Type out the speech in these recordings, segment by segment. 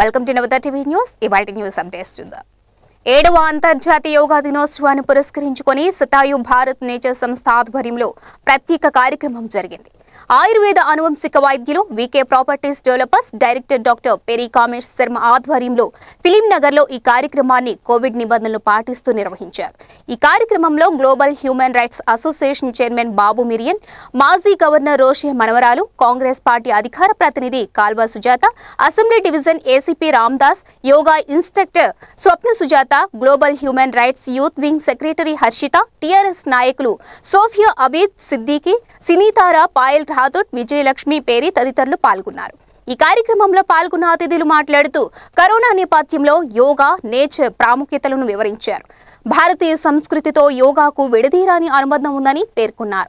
Welcome to Navata TV news ఇవాటి news updates చూద్దాం ఏడవ అంతర్జాతీయ యోగా దినోత్సవాన్ని పురస్కరించుకొని శతాయు భారత్ నేచర్ సంస్థ ఆధ్వర్యంలో ప్రత్యేక కార్యక్రమం జరిగింది ఆయుర్వేద అనువంశిక వైద్యులు VK properties developers director doctor Peri Kamesh Sharma ఆధ్వర్యంలో ఫిలిం నగర్ లో ఈ కార్యక్రమాన్ని కోవిడ్ నిబంధనలు పాటిస్తూ నిర్వహించారు ఈ కార్యక్రమంలో global human rights association chairman Babu మిరియన్ మాజీ గవర్నర్ రోషే మనవరాలు కాంగ్రెస్ పార్టీ అధికార ప్రతినిధి Kalva Sujatha assembly division ACP Ramdas yoga instructor Swapna Sujatha global human rights youth wing secretary Harshitha TRS నాయకులు సోఫియా అబీద్ సిద్దికి సినీతార పాయల్ రాథోడ్ విజయలక్ష్మి పేరి తదితరులు పాల్గొన్నారు ఈ కార్యక్రమంలో పాల్గొన్న అతిథులు మాట్లాడుతూ కరోనా నేపథ్యంలో యోగా నేచర్ ప్రాముఖ్యతలను వివరించారు భారతీయ సంస్కృతితో యోగాకు విడదీరాని అనుబంధం ఉందని పేర్కొన్నారు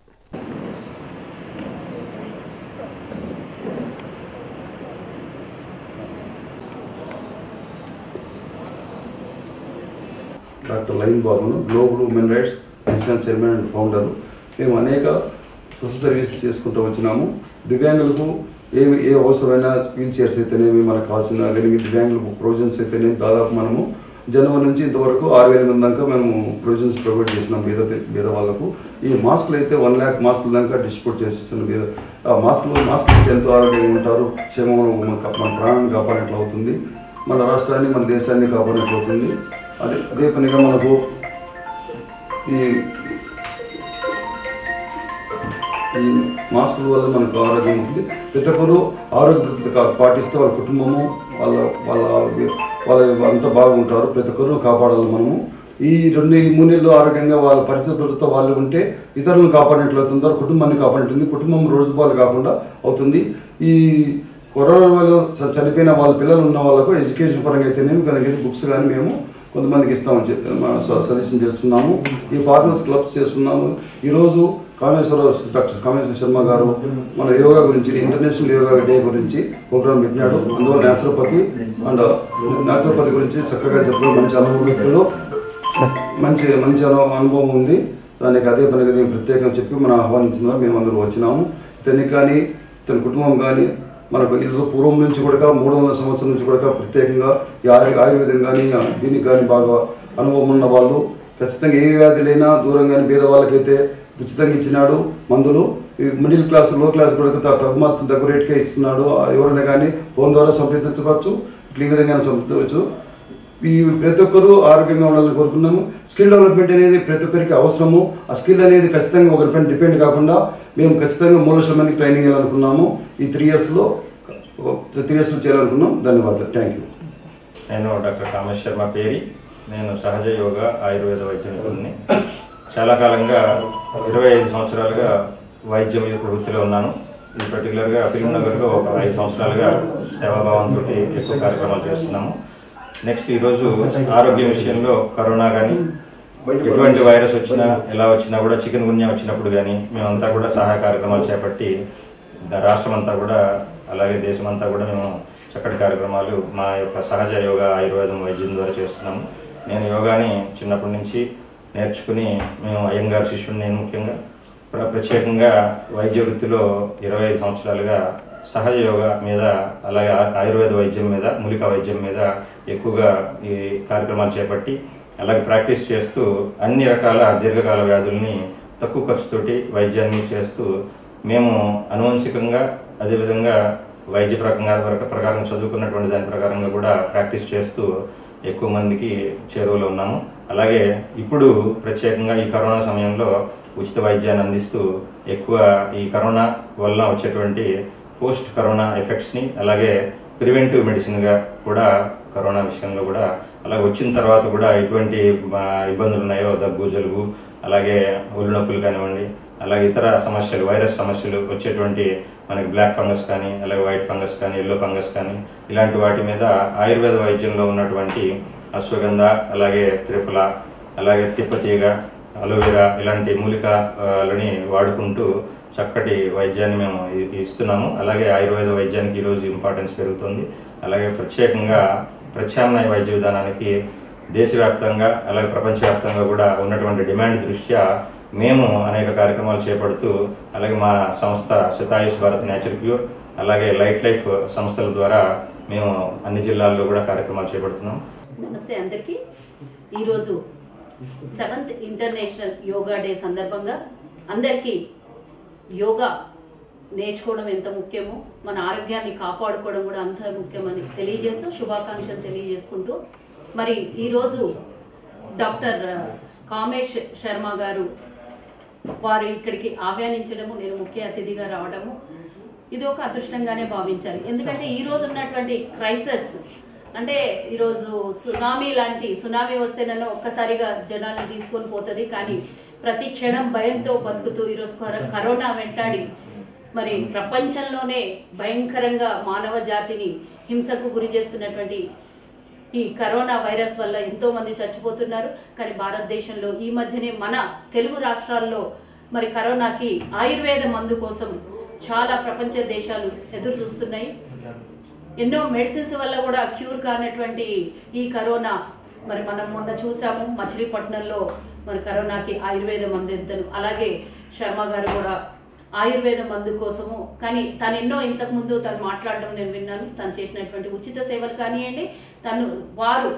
డాక్టర్ లైన్ బాబును global human rights national chairman and founder మేము అనేక సోషల్ సర్వీస్ చేసుకుంటూ వచ్చినాము దివ్యాంగులకు ఏ ఏ అవసరమైన వీల్ చైర్స్ అయితేనేమి మనకు కావాల్సిన కలిగి దివ్యాంగులకు ప్రొవిజన్స్ అయితేనేమి దాదాపు మనము జనవరి నుంచి ఇంతవరకు ఆరు వేల మంది దాకా మేము ప్రొవిజన్స్ ప్రొవైడ్ చేసినాం బీద బీద వాళ్ళకు ఈ మాస్కులు అయితే వన్ ల్యాక్ మాస్కుల దాకా డిస్ట్రిబ్యూట్ చేసిన బీద ఆ మాస్కులు మాస్కులు ఎంతో ఆరోగ్యంగా ఉంటారు క్షేమం మన మన ప్రాణాన్ని కాపాడినట్లు అవుతుంది మన రాష్ట్రాన్ని మన దేశాన్ని కాపాడినట్లు అవుతుంది అదే అదే పనిగా మనకు ఈ ఈ మాస్కుల వల్ల మనకు ఆరోగ్యం ఉంటుంది ప్రతి ఒక్కరు ఆరోగ్య కా- పాటిస్తే వాళ్ళ కుటుంబము వాళ్ళ వాళ్ళ వాళ్ళ అంతా బాగుంటారు ప్రతి ఒక్కరు కాపాడాలి మనము ఈ రెండు ఈ మూడు నెలలు ఆరోగ్యంగా వాళ్ళ పరిస్థితులతో వాళ్ళు ఉంటే ఇతరులను కాపాడినట్లు అవుతుంది వారి కుటుంబాన్ని కాపాడినట్టుంది కుటుంబం రోజుపాలు కాకుండా అవుతుంది ఈ కరోనా వల్ల చ- చనిపోయిన వాళ్ళ పిల్లలు ఉన్న వాళ్ళకు ఎడ్యుకేషన్ పరంగా అయితేనేమి కనుక బుక్స్ కానీ మేము కొంతమందికి ఇస్తామని చెప్పి మన స- సజెషన్ చేస్తున్నాము ఈ ఫార్మర్స్ క్లబ్స్ చేస్తున్నాము ఈరోజు కామేశ్వర డాక్టర్ కామేశ్వర శర్మ గారు మన యోగా గురించి ఇంటర్నేషనల్ యోగా డే గురించి ప్రోగ్రామ్ పెట్టినాడు అందులో న్యాచురోపతి అండ్ న్యాచురోపతి గురించి చక్కగా చెప్పడం మంచి అనుభవం వ్యక్తులు మంచి మంచి అను- అనుభవం ఉంది దానికి అదే పనిగా నేను ప్రత్యేకంగా చెప్పి మనం ఆహ్వానించిన మేము అందరూ వచ్చినాము ఇతనికి కానీ ఇతని కుటుంబం కానీ మనకు ఇది పూర్వం నుంచి కూడా మూడు వందల సంవత్సరం నుంచి కూడా ప్రత్యేకంగా ఈ ఆయు ఆయుర్వేదం కానీ దీనికి కానీ బాగా అనుభవం ఉన్న వాళ్ళు ఖచ్చితంగా ఏ వ్యాధులైనా దూరం కానీ పేద వాళ్ళకైతే ఉచితంగా ఇచ్చినాడు మందులు ఈ మిడిల్ క్లాస్ లో క్లాస్ కూడా త- తక్కువ తక్కువ రేట్కే ఇస్తున్నాడు ఎవరైనా కానీ ఫోన్ ద్వారా సంప్రదించవచ్చు ఇట్లా ఈ విధంగా సంప్రదించవచ్చు ఈ ప్రతి ఒక్కరూ ఆరోగ్యంగా ఉండాలని కోరుకున్నాము స్కిల్ డెవలప్మెంట్ అనేది ప్రతి ఒక్కరికి అవసరము ఆ స్కిల్ అనేది ఖచ్చితంగా ఒకరిపైన డిపెండ్ కాకుండా మేము ఖచ్చితంగా మూడు లక్షల మందికి ట్రైనింగ్ ఇవ్వాలనుకున్నాము ఈ త్రీ ఇయర్స్లో త్రీ ఇయర్స్లో చేయాలనుకున్నాం ధన్యవాదాలు థ్యాంక్ యూ నేను డాక్టర్ కామేష్ శర్మ పేరి నేను సహజ యోగా ఆయుర్వేద వైద్య నిపుణుని చాలా కాలంగా ఇరవై ఐదు సంవత్సరాలుగా వైద్యం మీద వృత్తిలో ఉన్నాను ఇది పర్టికులర్గా ఫిల్మ్ నగర్లో ఒక ఐదు సంవత్సరాలుగా సేవాభావంతో ఎక్కువ కార్యక్రమాలు చేస్తున్నాము నెక్స్ట్ ఈరోజు ఆరోగ్యం విషయంలో కరోనా కానీ ఎటువంటి వైరస్ వచ్చినా ఎలా వచ్చినా కూడా చికెన్ గున్యా వచ్చినప్పుడు కానీ మేమంతా కూడా సహాయ కార్యక్రమాలు చేపట్టి ద- రాష్ట్రం అంతా కూడా అలాగే దేశం అంతా కూడా మేము చక్కటి కార్యక్రమాలు మా యొక్క సహజ యోగా ఆయుర్వేదం వైద్యం ద్వారా చేస్తున్నాము నేను యోగాని చిన్నప్పటి నుంచి నేర్చుకుని మేము అయ్యంగారు శిష్యుని నేను ముఖ్యంగా ప్ర- ప్రత్యేకంగా వైద్య వృత్తిలో ఇరవై ఐదు సంవత్సరాలుగా సహజ యోగా మీద అలాగే ఆ- ఆయుర్వేద వైద్యం మీద మూలికా వైద్యం మీద ఎక్కువగా ఈ కార్యక్రమాలు చేపట్టి అలాగే ప్రాక్టీస్ చేస్తూ అన్ని రకాల దీర్ఘకాల వ్యాధుల్ని తక్కువ ఖర్చుతోటి వైద్యాన్ని చేస్తూ మేము అనువంశికంగా అదేవిధంగా వైద్య ప్రకారంగా ప్రకారం చదువుకున్నటువంటి దాని ప్రకారంగా కూడా ప్రాక్టీస్ చేస్తూ ఎక్కువ మందికి చేరువలో ఉన్నాము అలాగే ఇప్పుడు ప్రత్యేకంగా ఈ కరోనా సమయంలో ఉచిత వైద్యాన్ని అందిస్తూ ఎక్కువ ఈ కరోనా వల్ల వచ్చేటువంటి పోస్ట్ కరోనా ఎఫెక్ట్స్ని అలాగే ప్రివెంటివ్ మెడిసిన్గా కూడా కరోనా విషయంలో కూడా అలాగే వచ్చిన తర్వాత కూడా ఎటువంటి ఆ, ఇబ్బందులు ఉన్నాయో దగ్గు జలుబు అలాగే ఒళ్ళు నొప్పులు కానివ్వండి అలాగే ఇతర సమస్యలు వైరస్ సమస్యలు వచ్చేటువంటి మనకి బ్లాక్ ఫంగస్ కానీ అలాగే వైట్ ఫంగస్ కానీ ఎల్లో ఫంగస్ కానీ ఇలాంటి వాటి మీద ఆయుర్వేద వైద్యంలో ఉన్నటువంటి అశ్వగంధ అలాగే త్రిఫల అలాగే తిప్పతీగ అలోవెరా ఇలాంటి మూలికలని వాడుకుంటూ చక్కటి వైద్యాన్ని మేము ఇ- ఇస్తున్నాము అలాగే ఆయుర్వేద వైద్యానికి ఈరోజు ఇంపార్టెన్స్ పెరుగుతుంది అలాగే ప్రత్యేకంగా ప్రత్యామ్నాయ వైద్య విధానానికి దేశవ్యాప్తంగా అలాగే ప్రపంచవ్యాప్తంగా కూడా ఉన్నటువంటి డిమాండ్ దృష్ట్యా మేము అనేక కార్యక్రమాలు చేపడుతూ అలాగే మా సంస్థ శతాయుష్ భారత్ నేచర్ క్యూర్ అలాగే లైట్ లైఫ్ సంస్థల ద్వారా మేము అన్ని జిల్లాల్లో కూడా కార్యక్రమాలు చేపడుతున్నాం నమస్తే అందరికీ ఈరోజు సెవెంత్ ఇంటర్నేషనల్ యోగా డే సందర్భంగా అందరికీ యోగా నేర్చుకోవడం ఎంత ముఖ్యమో మన ఆరోగ్యాన్ని కాపాడుకోవడం కూడా అంత ముఖ్యమని తెలియజేస్తూ శుభాకాంక్షలు తెలియజేసుకుంటూ మరి ఈరోజు డాక్టర్ కామేష్ శర్మ గారు వారు ఇక్కడికి ఆహ్వానించడము నేను ముఖ్య అతిథిగా రావడము ఇది ఒక అదృష్టంగానే భావించాలి ఎందుకంటే ఈ రోజు ఉన్నటువంటి క్రైసిస్ అంటే ఈరోజు సునామీ లాంటి సునామీ వస్తేనన్నా ఒక్కసారిగా జనాల్ని తీసుకొని పోతుంది కానీ ప్రతి క్షణం భయంతో బతుకుతూ ఈరోజు కర- కరోనా వెంటాడి మరి ప్రపంచంలోనే భయంకరంగా మానవ జాతిని హింసకు గురి చేస్తున్నటువంటి ఈ కరోనా వైరస్ వల్ల ఎంతో మంది చచ్చిపోతున్నారు కానీ భారతదేశంలో ఈ మధ్యనే మన తెలుగు రాష్ట్రాల్లో మరి కరోనాకి ఆయుర్వేద మందు కోసం చాలా ప్రపంచ దేశాలు ఎదురు చూస్తున్నాయి ఎన్నో మెడిసిన్స్ వల్ల కూడా క్యూర్ కానటువంటి ఈ కరోనా మరి మనం మొన్న చూసాము మచిలీపట్నంలో మరి కరోనాకి ఆయుర్వేద మందు ఎంతను అలాగే శర్మ గారు కూడా ఆయుర్వేద మందు కోసము కానీ తను ఎన్నో ఇంతకు ముందు తను మాట్లాడడం నేను విన్నాను తను చేసినటువంటి ఉచిత సేవలు కానివ్వండి తను వారు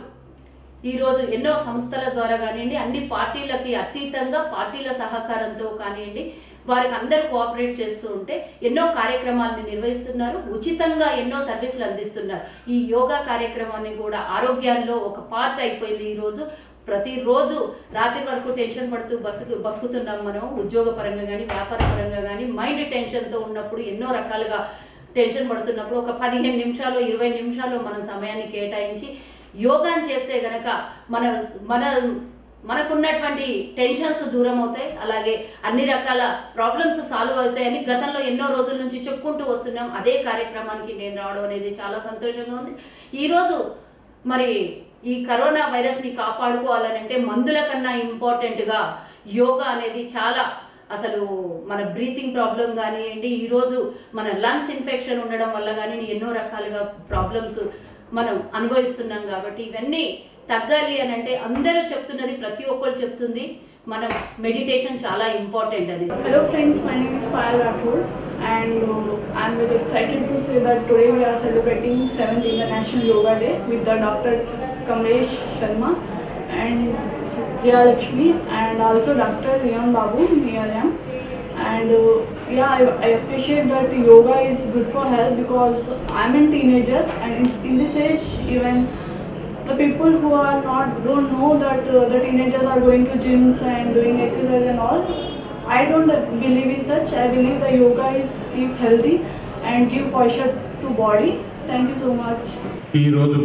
ఈరోజు ఎన్నో సంస్థల ద్వారా కానివ్వండి అన్ని పార్టీలకి అతీతంగా పార్టీల సహకారంతో కానివ్వండి వారికి అందరూ కోఆపరేట్ చేస్తూ ఉంటే ఎన్నో కార్యక్రమాలను నిర్వహిస్తున్నారు ఉచితంగా ఎన్నో సర్వీసులు అందిస్తున్నారు ఈ యోగా కార్యక్రమాన్ని కూడా ఆరోగ్యాల్లో ఒక పార్ట్ అయిపోయింది ఈరోజు ప్రతిరోజు రాత్రి వరకు టెన్షన్ పడుతూ బతుకు బతుకుతున్నాం మనం ఉద్యోగ పరంగా కానీ వ్యాపార పరంగా కానీ మైండ్ టెన్షన్తో ఉన్నప్పుడు ఎన్నో రకాలుగా టెన్షన్ పడుతున్నప్పుడు ఒక పదిహేను నిమిషాలు ఇరవై నిమిషాలు మనం సమయాన్ని కేటాయించి యోగాని చేస్తే గనక మన మన మనకున్నటువంటి టెన్షన్స్ దూరం అవుతాయి అలాగే అన్ని రకాల ప్రాబ్లమ్స్ సాల్వ్ అవుతాయని గతంలో ఎన్నో రోజుల నుంచి చెప్పుకుంటూ వస్తున్నాం అదే కార్యక్రమానికి నేను రావడం అనేది చాలా సంతోషంగా ఉంది ఈరోజు మరి ఈ కరోనా వైరస్ ని కాపాడుకోవాలని అంటే మందుల కన్నా ఇంపార్టెంట్ గా యోగా అనేది చాలా అసలు మన బ్రీతింగ్ ప్రాబ్లం కానివ్వండి ఈరోజు మన లంగ్స్ ఇన్ఫెక్షన్ ఉండడం వల్ల కానీ ఎన్నో రకాలుగా ప్రాబ్లమ్స్ మనం అనుభవిస్తున్నాం కాబట్టి ఇవన్నీ తగ్గాలి అని అంటే అందరూ చెప్తున్నది ప్రతి ఒక్కరు చెప్తుంది మన మెడిటేషన్ చాలా ఇంపార్టెంట్ అది Hello friends, my name is Payal Rathod and uh, I'm very excited to say that today we are celebrating 7th International Yoga Day with the Dr. Kamlesh Sharma and Jaya Lakshmi and also Dr. Leon Babu near them. And uh, yeah, I, I appreciate that yoga is good for health because I'm a teenager and in, in this age even the people who are not don't know that uh, the teenagers are going to gyms and doing exercise and all i don't believe in such i believe the yoga is keep healthy and give posture to body thank you so much ఈరోజు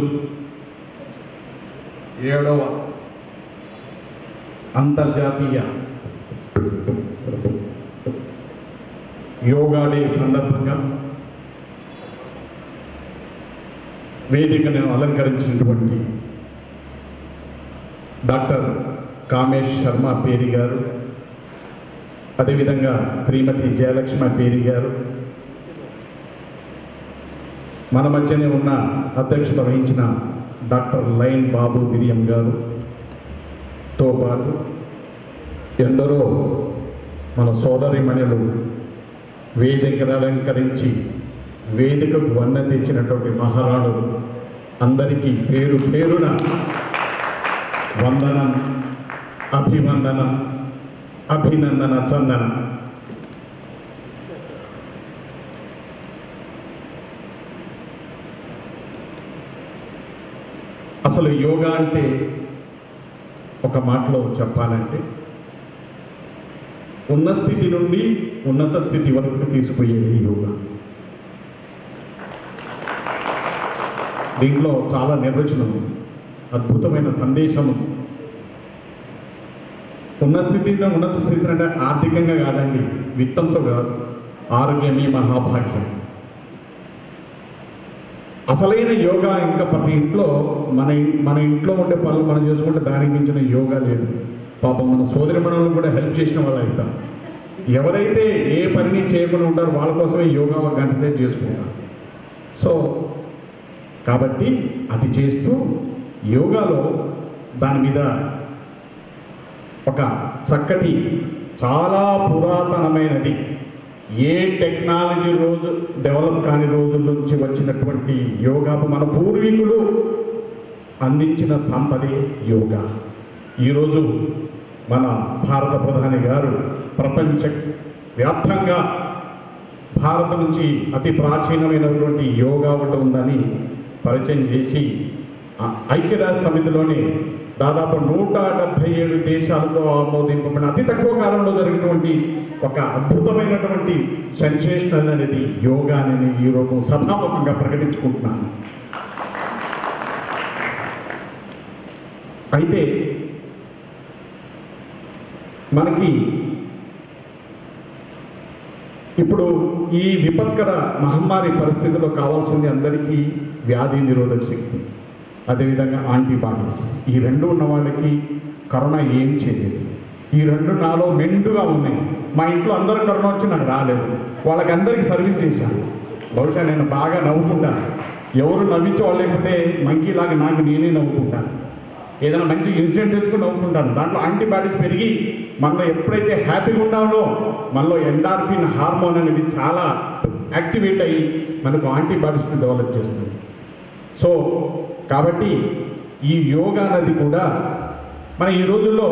ఏడవ అంతర్జాతీయ yoga day సందర్భంగా వేదికను అలంకరించినటువంటి doctor Kamesh Sharma పేరి గారు అదేవిధంగా శ్రీమతి జయలక్ష్మ పేరి గారు మన మధ్యనే ఉన్న అధ్యక్షత వహించిన డాక్టర్ లైన్ బాబు విలియం గారు తో పాటు ఎందరో మన సోదరిమణులు వేదికను అలంకరించి వేదికకు వన్న తెచ్చినటువంటి మహారాణులు అందరికీ పేరు పేరున వందనం అభివందనం అభినందన చందనం అసలు యోగా అంటే ఒక మాటలో చెప్పాలంటే ఉన్న స్థితి నుండి ఉన్నత స్థితి వరకు తీసుకుపోయేది యోగా దీంట్లో చాలా నిర్వచనం ఉంది. అద్భుతమైన సందేశం ఉంది. ఉన్న స్థితిలో ఉన్నత స్థితి అంటే ఆర్థికంగా కాదండి విత్తంతో కాదు ఆరోగ్యమే మహాభాగ్యం అసలైన యోగా ఇంకా ప్రతి ఇంట్లో మన ఇన్- మన ఇంట్లో ఉండే పనులు మనం చేసుకుంటే దానికి మించిన యోగా లేదు పాపం మన సోదరి మనల్ని కూడా హెల్ప్ చేసిన వాళ్ళు అవుతాం ఎవరైతే ఏ పనిని చేయకుండా ఉంటారో వాళ్ళ కోసమే యోగా ఒక గంట సేపు చేసుకుంటారు సో కాబట్టి అది చేస్తూ యోగాలో దాని మీద ఒక చక్కటి చాలా పురాతనమైనది ఏ టెక్నాలజీ రోజు డెవలప్ కాని రోజుల నుంచి వచ్చినటువంటి యోగా మన పూర్వీకులు అందించిన సంపదే యోగా ఈరోజు మన భారత ప్రధాని గారు ప్రపంచ వ్యాప్తంగా భారత నుంచి అతి ప్రాచీనమైనటువంటి యోగా ఒకటి ఉందని పరిచయం చేసి ఆ ఐక్యరాజ్య సమితిలోని దాదాపు నూట డెబ్భై ఏడు దేశాలతో ఆమోదింపబడిన అతి తక్కువ కాలంలో జరిగినటువంటి ఒక అద్భుతమైనటువంటి సెన్సేషన్ అనేది యోగా అని ఈరోజు సభాముఖంగా ప్రకటించుకుంటున్నాను అయితే మనకి ఇప్పుడు ఈ విపత్కర మహమ్మారి పరిస్థితిలో కావాల్సింది అందరికీ వ్యాధి నిరోధక శక్తి అదేవిధంగా యాంటీబాడీస్ ఈ రెండు ఉన్న వాళ్ళకి కరోనా ఏం చేయలేదు ఈ రెండు నాలో మెండుగా ఉన్నాయి మా ఇంట్లో అందరు కరోనా వచ్చి నాకు రాలేదు వాళ్ళకి అందరికీ సర్వీస్ చేశాను బహుశా నేను బాగా నవ్వుకుంటాను ఎవరు నవ్వించే వాళ్ళు లేకపోతే మంకీలాగా నాకు నేనే నవ్వుకుంటాను ఏదైనా మంచి ఇన్సిడెంట్ తెచ్చుకుని నవ్వుకుంటాను దాంట్లో యాంటీబాడీస్ పెరిగి మనలో ఎప్పుడైతే హ్యాపీగా ఉన్నామో మనలో ఎండార్ఫిన్ హార్మోన్ అనేది చాలా యాక్టివేట్ అయ్యి మనకు యాంటీబాడీస్ని డెవలప్ చేస్తుంది సో కాబట్టి ఈ యోగా అనేది కూడా మన ఈ రోజుల్లో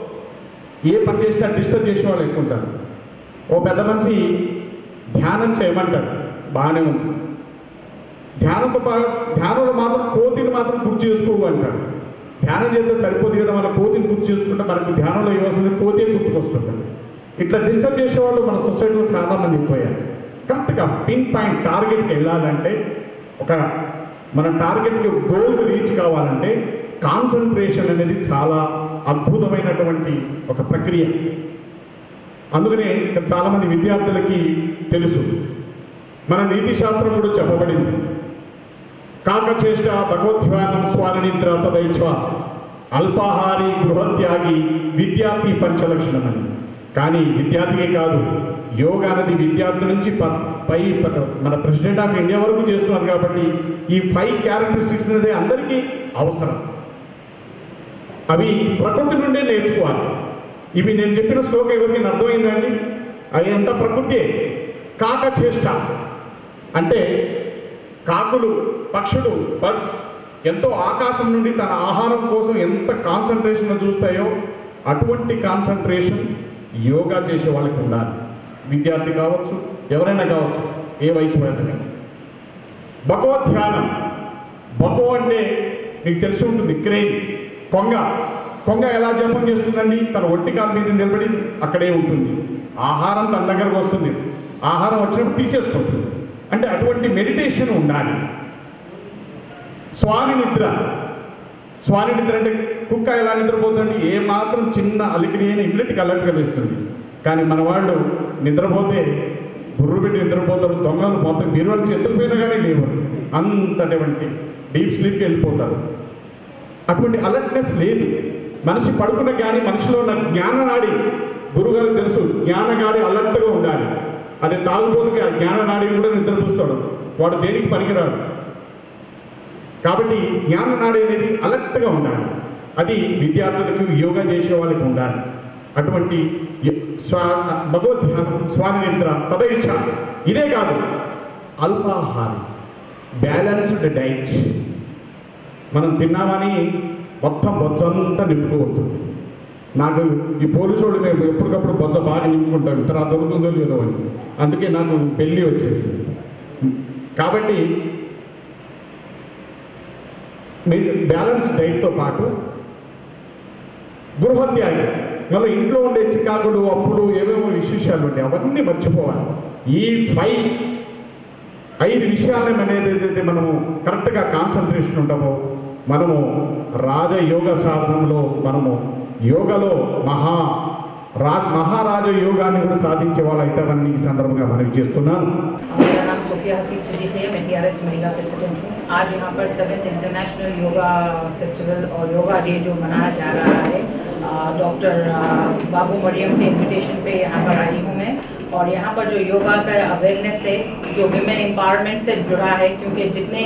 ఏ పని చేసినా డిస్టర్బ్ చేసే వాళ్ళు ఎక్కువ ఉంటారు ఓ పెద్ద మనిషి ధ్యానం చేయమంటాడు బాగానే ఉంది ధ్యానంతో పాటు ధ్యానంలో మాత్రం కోతిని మాత్రం గుర్తు చేసుకోవు అంటాడు ధ్యానం చేస్తే సరిపోదు కదా మన కోతిని గుర్తు చేసుకుంటే మనకు ధ్యానంలో ఏమొస్తుంది కోతే గుర్తుకొస్తుంది ఇట్లా డిస్టర్బ్ చేసేవాళ్ళు మన సొసైటీలో చాలా మంది ఎక్కువయ్యారు కరెక్ట్గా పిన్ పాయింట్ టార్గెట్కి వెళ్ళాలంటే ఒక మన టార్గెట్కి గోల్కి రీచ్ కావాలంటే కాన్సన్ట్రేషన్ అనేది చాలా అద్భుతమైనటువంటి ఒక ప్రక్రియ అందుకనే ఇక్కడ చాలామంది విద్యార్థులకి తెలుసు మన నీతి శాస్త్రం కూడా చెప్పబడింది కాకచేష్ట భగవద్ధ్యానం స్వానినిద్ర తదైచ్వ అల్పాహారి గృహత్యాగి విద్యార్థి పంచలక్షణం అని కానీ విద్యార్థికే కాదు యోగా అనేది విద్యార్థి నుంచి ప- పై ప- మన ప్రెసిడెంట్ ఆఫ్ ఇండియా వరకు చేస్తున్నారు కాబట్టి ఈ ఫైవ్ క్యారెక్టరిస్టిక్స్ అనేది అందరికీ అవసరం అవి ప్రకృతి నుండే నేర్చుకోవాలి ఇవి నేను చెప్పిన శ్లోకం ఎవరికైనా అర్థమైందండి అవి ఎంత ప్రకృతి కాక చేష్ట అంటే కాకులు పక్షులు బర్డ్స్ ఎంతో ఆకాశం నుండి తన ఆహారం కోసం ఎంత కాన్సన్ట్రేషన్ చూస్తాయో అటువంటి కాన్సన్ట్రేషన్ యోగా చేసే వాళ్ళకి ఉండాలి విద్యార్థి కావచ్చు ఎవరైనా కావచ్చు ఏ వయసు వాళ్ళైనా భగవద్ ధ్యానం భగవ అంటే మీకు తెలిసి ఉంటుంది క్రెయిన్ కొంగ కొంగ ఎలా జపం చేస్తుందండి తన ఒంటి కాలు మీద నిలబడి అక్కడే ఉంటుంది ఆహారం తన దగ్గరకు వస్తుంది ఆహారం వచ్చినప్పుడు తీసేసుకుంటుంది అంటే అటువంటి మెడిటేషన్ ఉండాలి స్వామి నిద్ర స్వామి నిద్ర అంటే కుక్క ఎలా నిద్రపోతుంది ఏ మాత్రం చిన్న అలికిడి అయినా ఇమ్మీడియట్గా అలర్ట్ కలిగిస్తుంది కానీ మన వాళ్ళు నిద్రపోతే బుర్రు పెట్టి నిద్రపోతారు దొంగలు మొత్తం బీరువాలు ఎత్తుకుపోయినా కానీ లేవు అంతటువంటి డీప్ స్లీప్కి వెళ్ళిపోతారు అటువంటి అలర్ట్నెస్ లేదు మనిషి పడుకున్న కానీ మనిషిలో ఉన్న జ్ఞాననాడి గురుగారు తెలుసు జ్ఞానగాడి అలర్ట్గా ఉండాలి అది తాగుబోతుకి ఆ జ్ఞాననాడి కూడా నిద్రపుస్తాడు వాడు దేనికి పనికిరాడు కాబట్టి జ్ఞాననాడి అనేది అలర్ట్గా ఉండాలి అది విద్యార్థులకు యోగా చేసే వాళ్ళకి ఉండాలి అటువంటి య- స్వా భగవద్ధ్యానం స్వామి నిద్ర తదయిచ్చ ఇదే కాదు అల్పాహారం బ్యాలెన్స్డ్ డైట్ మనం తిన్నామని మొత్తం బొజ్జంతా నింపుకోవద్దు నాకు ఈ పోలీసు వాళ్ళు మేము ఎప్పటికప్పుడు బొజ్జ బాగా నింపుకుంటాం తర్వాత దొరుకుతుందో లేదో అని అందుకే నాకు పెళ్ళి వచ్చేసింది కాబట్టి మీరు బ్యాలెన్స్ డైట్తో పాటు గృహత్యాగి మళ్ళీ ఇంట్లో ఉండే చికాకులు అప్పులు ఏవేమో విశేషాలు ఉంటాయి అవన్నీ మర్చిపోవాలి ఈ ఫైవ్ ఐదు విషయాలను అనేది ఏదైతే మనము కరెక్ట్గా కాన్సన్ట్రేషన్ ఉంటామో మనము రాజయోగ సాధనలో మనము యోగలో మహా రా మహారాజ యోగాన్ని కూడా సాధించే వాళ్ళు అవుతామని ఈ సందర్భంగా మనవి చేస్తున్నాను मेरा नाम सोफिया हसीब सिद्दीकी है मैं टी आर एस महिला प्रेसिडेंट हूँ आज यहाँ पर सेवेंथ इंटरनेशनल योगा फेस्टिवल और योगा डे जो मनाया जा रहा है डॉक्टर बाबू मरियम के इनविटेशन पे यहाँ पर आई हूँ मैं और यहाँ पर जो योगा का अवेयरनेस है जो विमेन एम्पावरमेंट से जुड़ा है क्योंकि जितने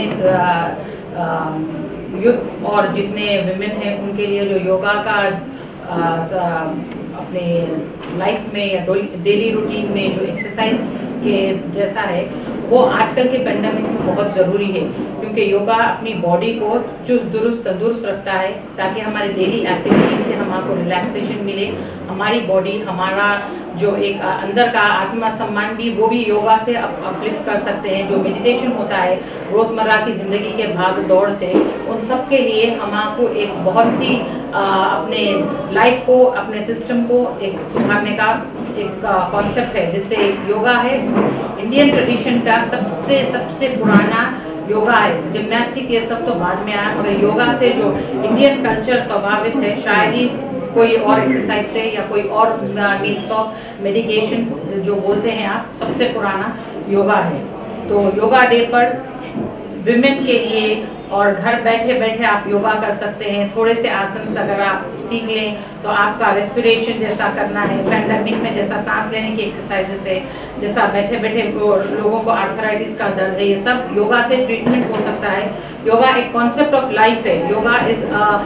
यूथ और जितने विमेन हैं उनके लिए जो योगा का अपने लाइफ में या डेली रूटीन में जो एक्सरसाइज के जैसा है वो आजकल के पेंडेमिक में बहुत ज़रूरी है क्योंकि योगा अपनी बॉडी को चुस्त दुरुस्त तंदुरुस्त रखता है ताकि हमारे डेली एक्टिविटीज से हमको रिलैक्सेशन मिले हमारी बॉडी हमारा जो एक अ, अंदर का आत्मा सम्मान भी वो भी योगा से अपलिफ्ट कर सकते हैं जो मेडिटेशन होता है रोज़मर्रा की ज़िंदगी के भाग दौड़ से उन सब के लिए हमको एक बहुत सी अ, अपने लाइफ को अपने सिस्टम को एक सुधारने का एक कॉन्सेप्ट है जिससे योगा है इंडियन ट्रेडिशन का सबसे सबसे पुराना योगा है जिम्नास्टिक ये सब तो बाद में आया मगर योगा से जो इंडियन कल्चर स्वाभाविक है शायद ही कोई और एक्सरसाइज से या कोई और मीन्स ऑफ मेडिकेशन जो बोलते हैं आप सबसे पुराना योगा है तो योगा डे पर विमेन के लिए और घर बैठे बैठे आप योगा कर सकते हैं थोड़े से आसन अगर आप सीख लें तो आपका रेस्पिरेशन जैसा करना है पैंडमिक में जैसा सांस लेने की एक्सरसाइजेस है जैसा बैठे बैठे वो लोगों को आर्थराइटिस का दर्द है ये सब योगा से ट्रीटमेंट हो सकता है योगा एक कॉन्सेप्ट ऑफ लाइफ है योगा इज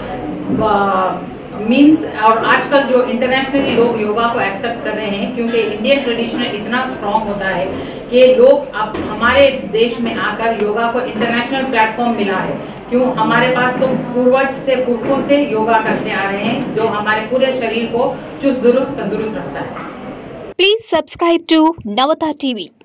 मीन्स और आजकल जो इंटरनेशनली लोग योगा को एक्सेप्ट कर रहे हैं क्योंकि इंडियन ट्रेडिशन इतना स्ट्रांग होता है कि लोग अब हमारे देश में आकर योगा को इंटरनेशनल प्लेटफॉर्म मिला है क्यों हमारे पास तो पूर्वज से पुरखों से योगा करते आ रहे हैं जो हमारे पूरे शरीर को चुस्त दुरुस्त तंदुरुस्त रखता है Please subscribe to Navata TV.